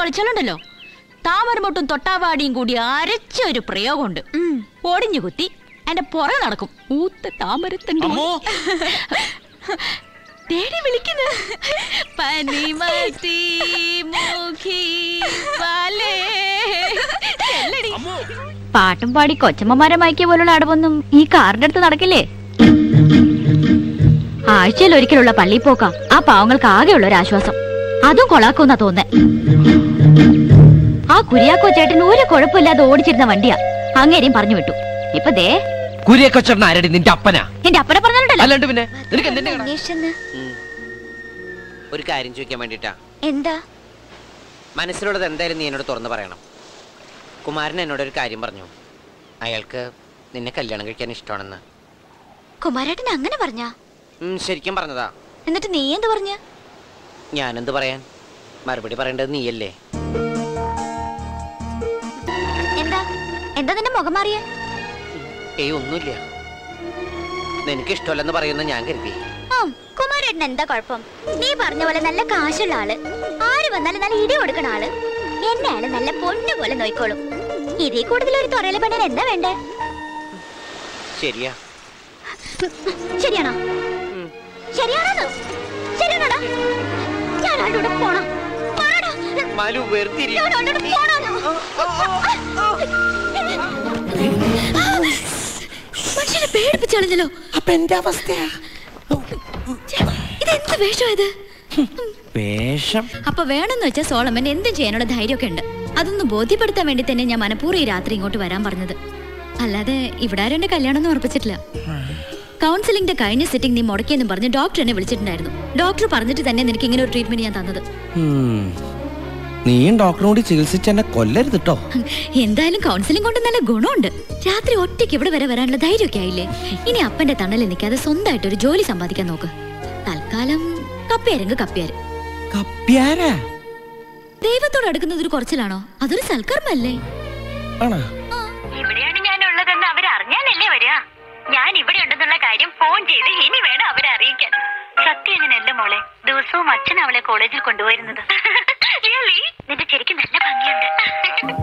കളിച്ചാലുണ്ടല്ലോ താമരമൊട്ടും തൊട്ടാവാടിയും കൂടി അരച്ച ഒരു പ്രയോഗമുണ്ട് ഒടിഞ്ഞു കുത്തി എന്റെ പുറകെ നടക്കും ഊത്ത താമരത്തണ്ട് അമ്മോ തേടി വിളിക്കുന്നു പനിമത്തി മുഖി പാലേ. ചെല്ലടി. പാട്ടും പാടി കൊച്ചമ്മമാരെ മയക്കിയ പോലുള്ള അടവൊന്നും ഈ കാറിന്റെ അടുത്ത് നടക്കില്ലേ ആഴ്ചയിൽ ഒരിക്കലുള്ള പള്ളി പോക്ക ആ പാവങ്ങൾക്ക് ആകെയുള്ള ഒരു ആശ്വാസം അതും കൊളാക്കുന്നാ തോന്നേ ആ കുര്യാക്കോ ചേട്ടൻ ഒരു കുഴപ്പമില്ലാതെ ഓടിച്ചിരുന്ന വണ്ടിയാ അങ്ങേരെയും പറഞ്ഞു വിട്ടു ഇപ്പൊ ദേ കുരിയക്കൊച്ചറിന് ആരടി നിന്റെ അപ്പനാ എന്റെ അപ്പനെ പറഞ്ഞിട്ടുണ്ടല്ലോ അല്ലാണ്ട് പിന്നെ നിനക്ക് എന്തിന്റെ കട? അന്വേഷിച്ചെന്ന് ഒരു കാര്യം ചോദിക്കാൻ വേണ്ടിട്ടാ എന്താ മനസ്സിലുള്ളത് എന്തായാലും നീ എന്നോട് തുറന്നു പറയണം കുമാരൻ എന്നോട് ഒരു കാര്യം പറഞ്ഞു അയാൾക്ക് നിന്നെ കല്യാണം കഴിക്കാൻ ഇഷ്ടമാണെന്ന് കുമാരേട്ടൻ അങ്ങനെ പറഞ്ഞാ ഉം, ശരിക്കും പറഞ്ഞതാ എന്നിട്ട് നീ എന്ത് പറഞ്ഞ ഞാനെന്ത് പറയാൻ മറുപടി പറയേണ്ടത് നീയല്ലേ എന്താ എന്താ നിന്റെ മുഖം മാറിയ ഏയ് ഒന്നുമില്ല നിനക്ക് ഇഷ്ടമല്ലെന്ന് പറയുന്ന ഞാൻ കരുതി കുമാരേട്ടൻ എന്താ കുഴപ്പം നീ പറഞ്ഞ പോലെ നല്ല കാശുള്ള ആള് ആര് വന്നാലും നല്ല ഇടി കൊടുക്കണ ആള് എന്നെ ആള് നല്ല പൊന്നു പോലെ നോയിക്കോളും ഇതിൽ കൂടുതൽ ഒരു തൊറയിലെ പെണ്ണിന് എന്താ വേണ്ടേ ശരിയാ ശരിയാണോ ശരിയാണോ ശരിയാണോടാ ഞാൻ ആളുടെ കൂടെ പോണം പോണോടാ. മാലു വെറുതെ ഞാൻ ആളുടെ കൂടെ പോണോന്ന്. മനുഷ്യനെ പേടിപ്പിച്ചാളഞ്ഞല്ലോ അപ്പൊ എന്റെ അവസ്ഥയാ ഇതെന്ത് വേഷം ഇത് വേഷം അപ്പൊ വേണമെന്ന് വെച്ചാൽ സോളമൻ എന്തും ചെയ്യാനുള്ള ധൈര്യമൊക്കെ ഉണ്ട് അതൊന്ന് ബോധ്യപ്പെടുത്താൻ വേണ്ടി തന്നെ ഞാൻ മനഃപൂർവ്വം ഈ രാത്രി ഇങ്ങോട്ട് വരാൻ പറഞ്ഞത് അല്ലാതെ ഇവിടെ ആരും എന്റെ കല്യാണം ഒന്നും ഉറപ്പിച്ചിട്ടില്ല കൗൺസിലിംഗിന്റെ കഴിഞ്ഞ സിറ്റിംഗ് നീ മുടക്കിയെന്നും പറഞ്ഞ് ഡോക്ടർ എന്നെ വിളിച്ചിട്ടുണ്ടായിരുന്നു ഡോക്ടർ പറഞ്ഞിട്ട് തന്നെ നിനക്ക് ഇങ്ങനെ ഒരു ട്രീറ്റ്മെന്റ് ഞാൻ തന്നത് ഉം. നീയും ഡോക്ടറിനോട് ചികിത്സിച്ച് എന്നെ കൊല്ലരുത് കേട്ടോ എന്തായാലും കൗൺസിലിംഗ് കൊണ്ട് നല്ല ഗുണമുണ്ട് രാത്രി ഒറ്റയ്ക്ക് ഇവിടെ വരെ വരാനുള്ള ധൈര്യമൊക്കെ ആയില്ലേ ഇനി അപ്പന്റെ തണലിൽ നിൽക്കാതെ സ്വന്തമായിട്ട് ഒരു ജോലി സമ്പാദിക്കാൻ നോക്ക് തൽക്കാലം കപ്പിയാരെങ്കിൽ കപ്പിയാര് കപ്പ്യാരാ ദൈവത്തോട് അടുക്കുന്നത് ഒരു കുറച്ചിലാണോ അതൊരു സൽക്കർമ്മല്ലേ ആണോ ഇവിടെയാണ് ഞാൻ ഉള്ളതെന്ന് അവരറിഞ്ഞാലല്ലേ വരിക ഞാൻ ഇവിടെ ഉണ്ടെന്നുള്ള കാര്യം ഫോൺ ചെയ്ത് ഇനി വേണം അവരെ അറിയിക്കാൻ സത്യം അങ്ങനെയല്ല മോളെ ദിവസവും അച്ഛൻ അവളെ കോളേജിൽ കൊണ്ടുപോയിരുന്നത് Really? നിന്റെ ശരിക്കും നല്ല ഭംഗിയുണ്ട്